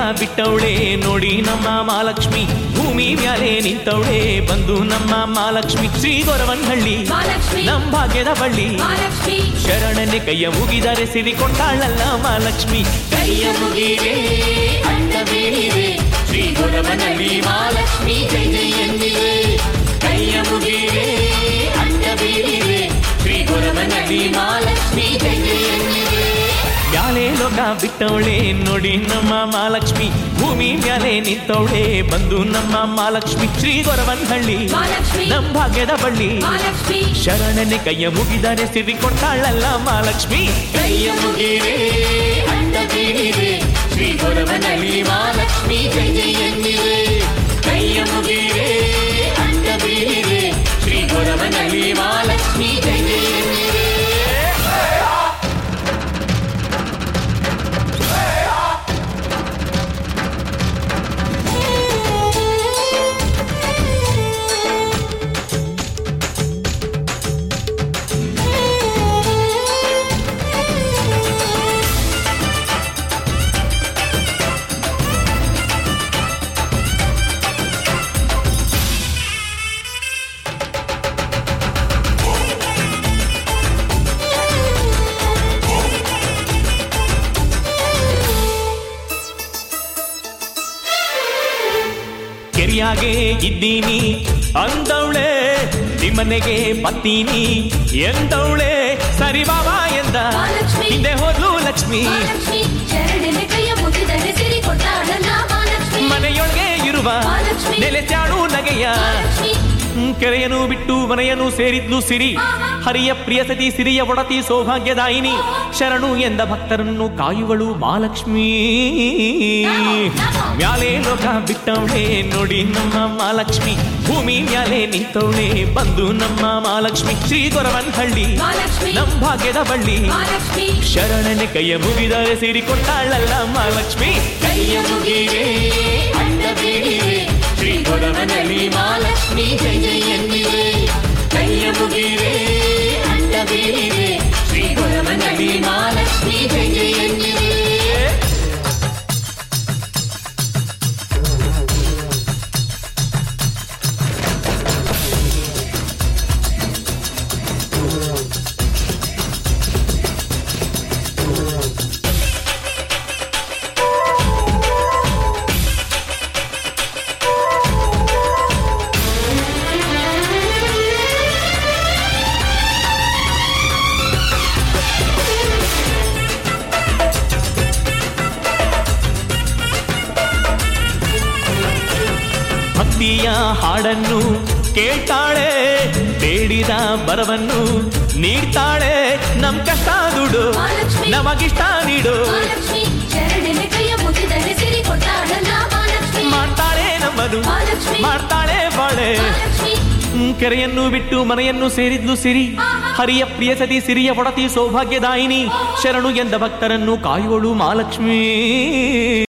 ಬಿಟ್ಟವಳೆ ನೋಡಿ ನಮ್ಮ ಮಹಾಲಕ್ಷ್ಮಿ ಭೂಮಿ ಮ್ಯಾಲೆ ನಿಂತವಳೆ ಬಂದು ನಮ್ಮ ಮಹಾಲಕ್ಷ್ಮಿ ಶ್ರೀ ಗೊರವನಹಳ್ಳಿ ಮಹಾಲಕ್ಷ್ಮಿ ನಮ್ ಭಾಗ್ಯದ ಬಳ್ಳಿ ಮಹಾಲಕ್ಷ್ಮಿ ಶರಣನೆ ಕೈಯ ಮುಗಿದರೆ ಸಿರಿಕೊಂಡಾಳಲ್ಲ ಮಹಾಲಕ್ಷ್ಮಿ ಕೈಯ ಮುಗಿರೆ ಅಂಡ ಬೀಳಿರೆ ಶ್ರೀ ಗುರವನಲ್ಲಿ ಮಹಾಲಕ್ಷ್ಮಿ ಜೈ ಜೈ ಎಂದಿರೆ ಕೈಯ ಮುಗಿರೆ ಅಂಡ ಬೀಳಿರೆ ಶ್ರೀ ಗುರವನಲ್ಲಿ ಮಹಾಲಕ್ಷ್ಮಿ ಜೈ ಜೈ ಎಂದಿರೆ ಮ್ಯಾಲೆ ಲೋಕ ಬಿಟ್ಟವಳೆ ನೋಡಿ ನಮ್ಮ ಮಹಾಲಕ್ಷ್ಮಿ ಭೂಮಿ ಮ್ಯಾಲೆ ನಿಂತವಳೆ ಬಂದು ನಮ್ಮ ಮಹಾಲಕ್ಷ್ಮಿ ಶ್ರೀ ಗೊರವನಹಳ್ಳಿ ಮಹಾಲಕ್ಷ್ಮಿ ನಮ್ ಭಾಗ್ಯದ ಬಳ್ಳಿ ಮಹಾಲಕ್ಷ್ಮಿ ಶರಣನೆ ಕೈಯ ಮುಗಿದರೆ ಸಿರಿಕೊಂಡಾಳಲ್ಲ ಮಹಾಲಕ್ಷ್ಮಿ ಕೈಯ ಮುಗಿರೆ ಅಂಡ ಬೀಳಿರೆ ಶ್ರೀ ಗುರವನಲ್ಲಿ ಮಹಾಲಕ್ಷ್ಮಿ ಜೈ ಜೈ ಎಂದಿರೆ ಕೈಯ ಮುಗಿರೆ ಅಂಡ ಬೀಳಿರೆ ಶ್ರೀ ಗುರವನಲ್ಲಿ ಮಹಾಲಕ್ಷ್ಮಿ ಜೈ ಜೈ ಎಂದಿರೆ ಕೆರಿಯಾಗೆ ಇದ್ದೀನಿ ಅಂದವಳೆ ನಿಮ್ಮನೆಗೆ ಬತ್ತೀನಿ ಎಂದವಳೆ ಸರಿ ಬಾಬಾ ಎಂದ ಮಹಾಲಕ್ಷ್ಮಿ. ಹಿಂದೆ ಹೋದ್ಲು ಲಕ್ಷ್ಮಿ ಮಹಾಲಕ್ಷ್ಮಿ ಶರಣೆಲೆ ಕೈಯ ಮುಗಿದರೆ ಸಿರಿ ಕೊಟ್ಟಾಳಲ್ಲ ಮಹಾಲಕ್ಷ್ಮಿ ಮನೆಯೊಳಗೆ ಇರುವ ಮಹಾಲಕ್ಷ್ಮಿ. ನೆಲೆ ಚಾಡು ನಗೆಯ ಮಹಾಲಕ್ಷ್ಮಿ ಹ್ಮ್, ಕೆರೆಯನ್ನು ಬಿಟ್ಟು ಮನೆಯನ್ನು ಸೇರಿದ್ಲು ಸಿರಿ ಆಹಾ. ಹರಿಯ ಪ್ರಿಯ ಸತಿ ಸಿರಿಯ ಒಡತಿ ಸೌಭಾಗ್ಯದಾಯಿನಿ ಶರಣು ಎಂದ ಭಕ್ತರನ್ನು ಕಾಯುವಳು ಮಹಾಲಕ್ಷ್ಮಿ ನಮೋ, ನಮೋ. ಮ್ಯಾಲೆ ಲೋಕ ಬಿಟ್ಟವಳೆ ನೋಡಿ ನಮ್ಮ ಮಹಾಲಕ್ಷ್ಮಿ ಭೂಮಿ ಮ್ಯಾಲೆ ನಿಂತವಳೆ ಬಂದು ನಮ್ಮ ಮಹಾಲಕ್ಷ್ಮಿ ಶ್ರೀ ಗೊರವನಹಳ್ಳಿ ಮಹಾಲಕ್ಷ್ಮಿ ನಮ್ ಭಾಗ್ಯದ ಬಳ್ಳಿ ಮಹಾಲಕ್ಷ್ಮಿ ಶರಣನೆ ಕೈಯ ಮುಗಿದರೆ ಸೇರಿಕೊಟ್ಟಾಳಲ್ಲ ಮಹಾಲಕ್ಷ್ಮಿ ಕೈಯ ಮುಗಿರೆ ಅಂಡ ಬೀಳಿರೆ ಶ್ರೀ ಗೊರವನಲ್ಲಿ ಮಹಾಲಕ್ಷ್ಮಿ ಜೈ ಜೈ ಎಂದಿರೆ ಕೈಯ ಮುಗಿರೆ ಅಂಡ ಬೀಳಿರೆ ಶ್ರೀ ಗೊರವನಲ್ಲಿ ಮಹಾಲಕ್ಷ್ಮಿ ಜೈ ಜೈ ಎಂದಿರೆ ಭಕ್ತಿಯ ಹಾಡನ್ನು ಕೇಳ್ತಾಳೆ ಬೇಡಿದ ಬರವನ್ನು ನೀಡ್ತಾಳೆ ನಮ್ ಕಷ್ಟ ದುಡು ಮಹಾಲಕ್ಷ್ಮಿ. ನಮಗಿಷ್ಟ ನೀಡು ಮಹಾಲಕ್ಷ್ಮಿ ಶರಣೆಲೆ ಕೈಯ ಮುಗಿದರೆ ಸಿರಿ ಕೊಟ್ಟಾಳಲ್ಲ ಮಹಾಲಕ್ಷ್ಮಿ ಮಾಡ್ತಾಳೆ ನಮ್ಮನು ಮಹಾಲಕ್ಷ್ಮಿ. ಮಾಡ್ತಾಳೆ ಬಾಳೆ ಮಹಾಲಕ್ಷ್ಮಿ ಹ್ಮ್, ಕೆರೆಯನ್ನು ಬಿಟ್ಟು ಮನೆಯನ್ನು ಸೇರಿದ್ಲು ಸಿರಿ ಆಹಾ. ಹರಿಯ ಪ್ರಿಯ ಸತಿ ಸಿರಿಯ ಒಡತಿ ಸೌಭಾಗ್ಯದಾಯಿನಿ ಶರಣು ಎಂದ ಭಕ್ತರನ್ನು ಕಾಯುವಳು ಮಹಾಲಕ್ಷ್ಮೀ